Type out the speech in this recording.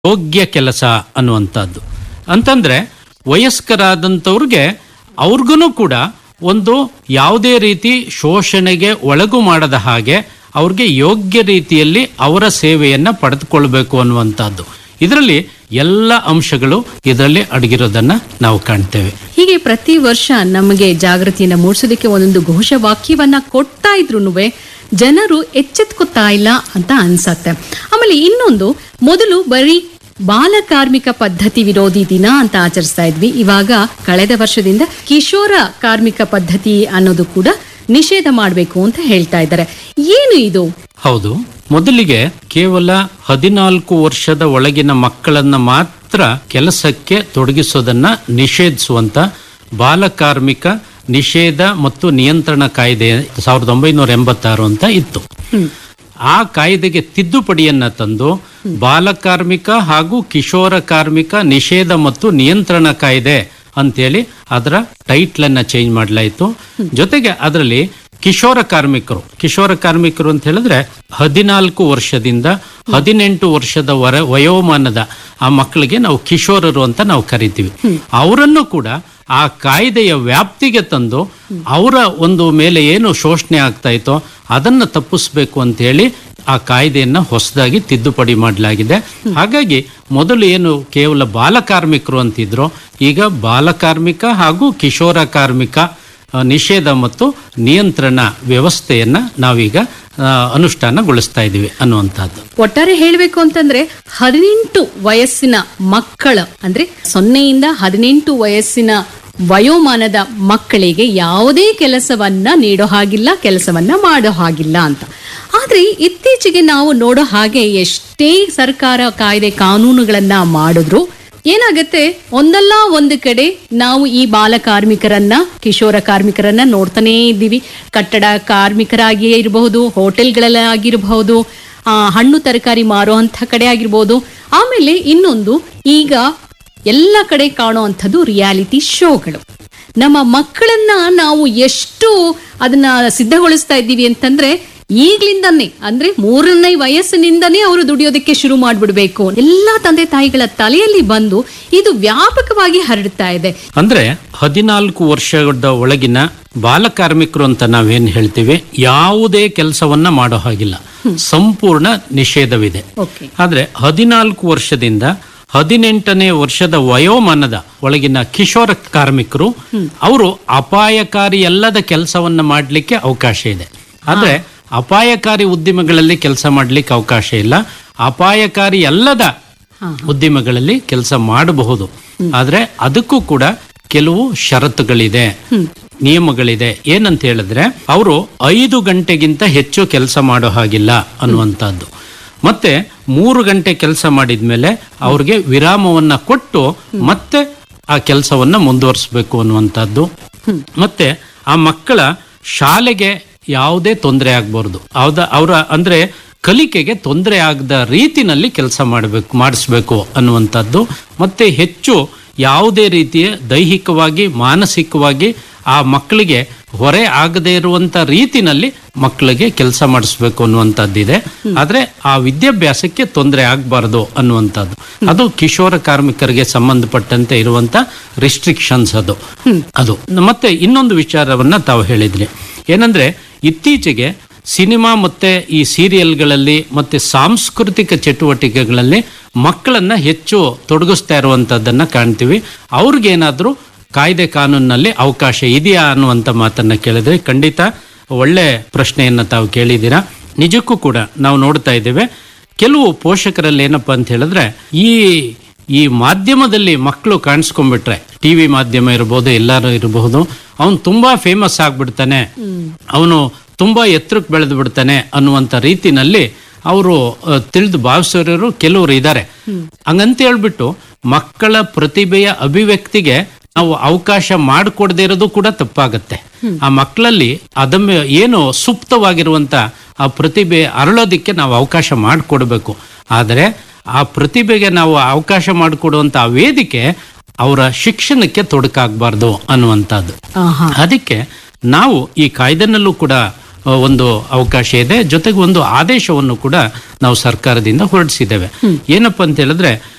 ಯೋಗ್ಯ ಕೆಲಸ ಅನ್ನುವಂಥದ್ದು ಅಂತಂದ್ರೆ ವಯಸ್ಕರಾದಂಥವ್ರಿಗೆ ಅವ್ರಿಗೂ ಕೂಡ ಒಂದು ಯಾವುದೇ ರೀತಿ ಶೋಷಣೆಗೆ ಒಳಗು ಮಾಡದ ಹಾಗೆ ಅವ್ರಿಗೆ ಯೋಗ್ಯ ರೀತಿಯಲ್ಲಿ ಅವರ ಸೇವೆಯನ್ನ ಪಡೆದುಕೊಳ್ಬೇಕು ಅನ್ನುವಂಥದ್ದು ಇದರಲ್ಲಿ ಎಲ್ಲ ಅಂಶಗಳು ಇದರಲ್ಲಿ ಅಡಗಿರೋದನ್ನ ನಾವು ಕಾಣ್ತೇವೆ ಹೀಗೆ ಪ್ರತಿ ವರ್ಷ ನಮಗೆ ಜಾಗೃತಿಯನ್ನ ಮೂಡಿಸೋದಕ್ಕೆ ಒಂದೊಂದು ಘೋಷವಾಕ್ಯವನ್ನ ಕೊಡ್ತಾ ಇದ್ರು ಜನರು ಎಚ್ಚೆತ್ಕೊತಾ ಇಲ್ಲ ಅಂತ ಅನ್ಸತ್ತೆ ಆಮೇಲೆ ಇನ್ನೊಂದು ಮೊದಲು ಬರೀ ಬಾಲ ಕಾರ್ಮಿಕ ಪದ್ಧತಿ ವಿರೋಧಿ ದಿನ ಅಂತ ಆಚರಿಸ್ತಾ ಇದ್ವಿ ಇವಾಗ ಕಳೆದ ವರ್ಷದಿಂದ ಕಿಶೋರ ಕಾರ್ಮಿಕ ಪದ್ಧತಿ ಅನ್ನೋದು ಕೂಡ ನಿಷೇಧ ಮಾಡಬೇಕು ಅಂತ ಹೇಳ್ತಾ ಇದ್ದಾರೆ ಏನು ಇದು ಹೌದು ಮೊದಲಿಗೆ ಕೇವಲ ಹದಿನಾಲ್ಕು ವರ್ಷದ ಒಳಗಿನ ಮಕ್ಕಳನ್ನ ಮಾತ್ರ ಕೆಲಸಕ್ಕೆ ತೊಡಗಿಸೋದನ್ನ ನಿಷೇಧಿಸುವಂತ ಬಾಲಕಾರ್ಮಿಕ ನಿಷೇಧ ಮತ್ತು ನಿಯಂತ್ರಣ ಕಾಯ್ದೆ ಸಾವಿರದ ಒಂಬೈನೂರ ಎಂಬತ್ತಾರು ಅಂತ ಇತ್ತು ಆ ಕಾಯ್ದೆಗೆ ತಿದ್ದುಪಡಿಯನ್ನ ತಂದು ಬಾಲಕಾರ್ಮಿಕ ಹಾಗೂ ಕಿಶೋರ ಕಾರ್ಮಿಕ ನಿಷೇಧ ಮತ್ತು ನಿಯಂತ್ರಣ ಕಾಯ್ದೆ ಅಂತೇಳಿ ಅದರ ಟೈಟ್ಲ್ ಅನ್ನ ಚೇಂಜ್ ಮಾಡಲಾಯಿತು ಜೊತೆಗೆ ಅದರಲ್ಲಿ ಕಿಶೋರ ಕಾರ್ಮಿಕರು ಕಿಶೋರ ಕಾರ್ಮಿಕರು ಅಂತ ಹೇಳಿದ್ರೆ ಹದಿನಾಲ್ಕು ವರ್ಷದಿಂದ ಹದಿನೆಂಟು ವರ್ಷದ ವರ ವಯೋಮಾನದ ಆ ಮಕ್ಕಳಿಗೆ ನಾವು ಕಿಶೋರರು ಅಂತ ನಾವು ಕರಿತೀವಿ ಅವರನ್ನು ಕೂಡ ಆ ಕಾಯ್ದೆಯ ವ್ಯಾಪ್ತಿಗೆ ತಂದು ಅವರ ಒಂದು ಮೇಲೆ ಏನು ಶೋಷಣೆ ಆಗ್ತಾ ಇತ್ತೋ ಅದನ್ನು ತಪ್ಪಿಸ್ಬೇಕು ಅಂತ ಹೇಳಿ ಆ ಕಾಯ್ದೆಯನ್ನ ಹೊಸದಾಗಿ ತಿದ್ದುಪಡಿ ಮಾಡಲಾಗಿದೆ ಹಾಗಾಗಿ ಮೊದಲು ಏನು ಕೇವಲ ಬಾಲಕಾರ್ಮಿಕರು ಅಂತಿದ್ರು ಈಗ ಬಾಲಕಾರ್ಮಿಕ ಹಾಗೂ ಕಿಶೋರ ಕಾರ್ಮಿಕ ಆ, ನಿಷೇಧ ಮತ್ತು ನಿಯಂತ್ರಣ ವ್ಯವಸ್ಥೆಯನ್ನ ನಾವೀಗ ಆ, ಅನುಷ್ಠಾನಗೊಳಿಸ್ತಾ ಇದ್ದೀವಿ ಅನ್ನುವಂಥದ್ದು ಒಟ್ಟಾರೆ ಹೇಳಬೇಕು ಅಂತಂದ್ರೆ ಹದಿನೆಂಟು ವಯಸ್ಸಿನ ಮಕ್ಕಳ ಅಂದ್ರೆ ಸೊನ್ನೆಯಿಂದ ಹದಿನೆಂಟು ವಯಸ್ಸಿನ ವಯೋಮಾನದ ಮಕ್ಕಳಿಗೆ ಯಾವುದೇ ಕೆಲಸವನ್ನ ನೀಡೋ ಹಾಗಿಲ್ಲ ಕೆಲಸವನ್ನ ಮಾಡೋ ಹಾಗಿಲ್ಲ ಅಂತ ಆದ್ರೆ ಇತ್ತೀಚೆಗೆ ನಾವು ನೋಡೋ ಹಾಗೆ ಎಷ್ಟೇ ಸರ್ಕಾರ ಕಾಯ್ದೆ ಕಾನೂನುಗಳನ್ನ ಮಾಡಿದ್ರು ಏನಾಗತ್ತೆ ಒಂದಲ್ಲ ಒಂದು ಕಡೆ ನಾವು ಈ ಬಾಲ ಕಾರ್ಮಿಕರನ್ನ ಕಿಶೋರ ಕಾರ್ಮಿಕರನ್ನ ನೋಡ್ತಾನೇ ಇದ್ದೀವಿ ಕಟ್ಟಡ ಕಾರ್ಮಿಕರಾಗಿಯೇ ಇರಬಹುದು ಹೋಟೆಲ್ಗಳಲ್ಲಾಗಿರಬಹುದು ಆ, ಹಣ್ಣು ತರಕಾರಿ ಮಾರುವಂಥ ಕಡೆ ಆಗಿರ್ಬೋದು ಆಮೇಲೆ ಇನ್ನೊಂದು ಈಗ ಎಲ್ಲ ಕಡೆ ಕಾಣುವಂಥದ್ದು ರಿಯಾಲಿಟಿ ಶೋಗಳು ನಮ್ಮ ಮಕ್ಕಳನ್ನ ನಾವು ಎಷ್ಟು ಅದನ್ನ ಸಿದ್ಧಗೊಳಿಸ್ತಾ ಇದ್ದೀವಿ ಅಂತಂದ್ರೆ ಈಗ್ಲಿಂದಾನೇ ಅಂದ್ರೆ ಮೂರನೇ ವಯಸ್ಸಿನಿಂದನೇ ಅವರು ದುಡಿಯೋದಕ್ಕೆ ಶುರು ಮಾಡ್ಬಿಡ್ಬೇಕು ಎಲ್ಲಾ ತಂದೆ ತಾಯಿಗಳ ತಲೆಯಲ್ಲಿ ಬಂದು ಇದು ವ್ಯಾಪಕವಾಗಿ ಹರಡ್ತಾ ಇದೆ ಅಂದ್ರೆ ಹದಿನಾಲ್ಕು ವರ್ಷದ ಒಳಗಿನ ಬಾಲಕಾರ್ಮಿಕರು ಅಂತ ನಾವೇನ್ ಹೇಳ್ತೀವಿ ಯಾವುದೇ ಕೆಲಸವನ್ನ ಮಾಡೋ ಹಾಗಿಲ್ಲ ಸಂಪೂರ್ಣ ನಿಷೇಧವಿದೆ ಓಕೆ ಆದ್ರೆ ಹದಿನಾಲ್ಕು ವರ್ಷದಿಂದ ಹದಿನೆಂಟನೇ ವರ್ಷದ ವಯೋಮಾನದ ಒಳಗಿನ ಕಿಶೋರ ಕಾರ್ಮಿಕರು ಅವರು ಅಪಾಯಕಾರಿ ಅಲ್ಲದ ಕೆಲಸವನ್ನ ಮಾಡಲಿಕ್ಕೆ ಅವಕಾಶ ಇದೆ ಆದ್ರೆ ಅಪಾಯಕಾರಿ ಉದ್ಯಮಗಳಲ್ಲಿ ಕೆಲಸ ಮಾಡಲಿಕ್ಕೆ ಅವಕಾಶ ಇಲ್ಲ ಅಪಾಯಕಾರಿ ಅಲ್ಲದ ಉದ್ಯಮಗಳಲ್ಲಿ ಕೆಲಸ ಮಾಡಬಹುದು ಆದ್ರೆ ಅದಕ್ಕೂ ಕೂಡ ಕೆಲವು ಷರತ್ತುಗಳಿದೆ ನಿಯಮಗಳಿದೆ ಏನಂತ ಹೇಳಿದ್ರೆ ಅವರು ಐದು ಗಂಟೆಗಿಂತ ಹೆಚ್ಚು ಕೆಲಸ ಮಾಡೋ ಹಾಗಿಲ್ಲ ಅನ್ನುವಂಥದ್ದು ಮತ್ತೆ ಮೂರು ಗಂಟೆ ಕೆಲಸ ಮಾಡಿದ್ಮೇಲೆ ಅವ್ರಿಗೆ ವಿರಾಮವನ್ನ ಕೊಟ್ಟು ಮತ್ತೆ ಆ ಕೆಲಸವನ್ನ ಮುಂದುವರಿಸಬೇಕು ಅನ್ನುವಂಥದ್ದು ಮತ್ತೆ ಆ ಮಕ್ಕಳ ಶಾಲೆಗೆ ಯಾವುದೇ ತೊಂದರೆ ಆಗ್ಬಾರ್ದು ಹೌದ ಅವರ ಅಂದ್ರೆ ಕಲಿಕೆಗೆ ತೊಂದರೆ ಆಗದ ರೀತಿನಲ್ಲಿ ಕೆಲಸ ಮಾಡಬೇಕು ಮಾಡಿಸ್ಬೇಕು ಅನ್ನುವಂಥದ್ದು ಮತ್ತೆ ಹೆಚ್ಚು ಯಾವುದೇ ರೀತಿಯ ದೈಹಿಕವಾಗಿ ಮಾನಸಿಕವಾಗಿ ಆ ಮಕ್ಕಳಿಗೆ ಹೊರೆ ಆಗದೇ ಇರುವಂತ ರೀತಿನಲ್ಲಿ ಮಕ್ಕಳಿಗೆ ಕೆಲಸ ಮಾಡಿಸ್ಬೇಕು ಅನ್ನುವಂಥದ್ದಿದೆ ಆದ್ರೆ ಆ ವಿದ್ಯಾಭ್ಯಾಸಕ್ಕೆ ತೊಂದರೆ ಆಗಬಾರ್ದು ಅನ್ನುವಂಥದ್ದು ಅದು ಕಿಶೋರ ಕಾರ್ಮಿಕರಿಗೆ ಸಂಬಂಧಪಟ್ಟಂತೆ ಇರುವಂತ ರಿಸ್ಟ್ರಿಕ್ಷನ್ಸ್ ಅದು ಅದು ಮತ್ತೆ ಇನ್ನೊಂದು ವಿಚಾರವನ್ನ ತಾವು ಹೇಳಿದ್ರಿ ಏನಂದ್ರೆ ಇತ್ತೀಚೆಗೆ ಸಿನಿಮಾ ಮತ್ತೆ ಈ ಸೀರಿಯಲ್ಗಳಲ್ಲಿ ಮತ್ತೆ ಸಾಂಸ್ಕೃತಿಕ ಚಟುವಟಿಕೆಗಳಲ್ಲಿ ಮಕ್ಕಳನ್ನ ಹೆಚ್ಚು ತೊಡಗಿಸ್ತಾ ಇರುವಂತದ್ದನ್ನ ಕಾಣ್ತೀವಿ ಅವ್ರಿಗೇನಾದ್ರೂ ಕಾಯ್ದೆ ಕಾನೂನಿನಲ್ಲಿ ಅವಕಾಶ ಇದೆಯಾ ಅನ್ನುವಂತ ಮಾತನ್ನ ಕೇಳಿದ್ರೆ ಖಂಡಿತ ಒಳ್ಳೆ ಪ್ರಶ್ನೆಯನ್ನ ತಾವು ಕೇಳಿದ್ದೀರಾ ನಿಜಕ್ಕೂ ಕೂಡ ನಾವು ನೋಡ್ತಾ ಇದ್ದೇವೆ ಕೆಲವು ಪೋಷಕರಲ್ಲಿ ಏನಪ್ಪಾ ಅಂತ ಹೇಳಿದ್ರೆ ಈ ಈ ಮಾಧ್ಯಮದಲ್ಲಿ ಮಕ್ಕಳು ಕಾಣಿಸ್ಕೊಂಡ್ಬಿಟ್ರೆ ಟಿವಿ ಮಾಧ್ಯಮ ಇರಬಹುದು ಎಲ್ಲಾರು ಇರಬಹುದು ಅವನು ತುಂಬಾ ಫೇಮಸ್ ಆಗ್ಬಿಡ್ತಾನೆ ಅವನು ತುಂಬಾ ಎತ್ತರಕ್ಕೆ ಬೆಳೆದು ಬಿಡ್ತಾನೆ ಅನ್ನುವಂತ ರೀತಿನಲ್ಲಿ ಅವರು ತಿಳಿದು ಭಾವಿಸೋರು ಕೆಲವರು ಇದ್ದಾರೆ ಹಂಗಂತ ಹೇಳ್ಬಿಟ್ಟು ಮಕ್ಕಳ ಪ್ರತಿಭೆಯ ಅಭಿವ್ಯಕ್ತಿಗೆ ನಾವು ಅವಕಾಶ ಮಾಡಿಕೊಡದೇ ಇರೋದು ಕೂಡ ತಪ್ಪಾಗತ್ತೆ ಆ ಮಕ್ಕಳಲ್ಲಿ ಅದಮ್ಮ ಏನು ಸುಪ್ತವಾಗಿರುವಂತ ಆ ಪ್ರತಿಭೆ ಅರಳೋದಿಕ್ಕೆ ನಾವು ಅವಕಾಶ ಮಾಡಿಕೊಡ್ಬೇಕು ಆದರೆ ಆ ಪ್ರತಿಭೆಗೆ ನಾವು ಅವಕಾಶ ಮಾಡಿಕೊಡುವಂತ ಆ ವೇದಿಕೆ ಅವರ ಶಿಕ್ಷಣಕ್ಕೆ ತೊಡಕಾಗಬಾರ್ದು ಅನ್ನುವಂಥದ್ದು ಆಹಾ ಅದಕ್ಕೆ ನಾವು ಈ ಕಾಯ್ದೆನಲ್ಲೂ ಕೂಡ ಆ, ಒಂದು ಅವಕಾಶ ಇದೆ ಜೊತೆಗೆ ಒಂದು ಆದೇಶವನ್ನು ಕೂಡ ನಾವು ಸರ್ಕಾರದಿಂದ ಹೊರಡಿಸಿದ್ದೇವೆ ಏನಪ್ಪಾ ಅಂತ ಹೇಳಿದ್ರೆ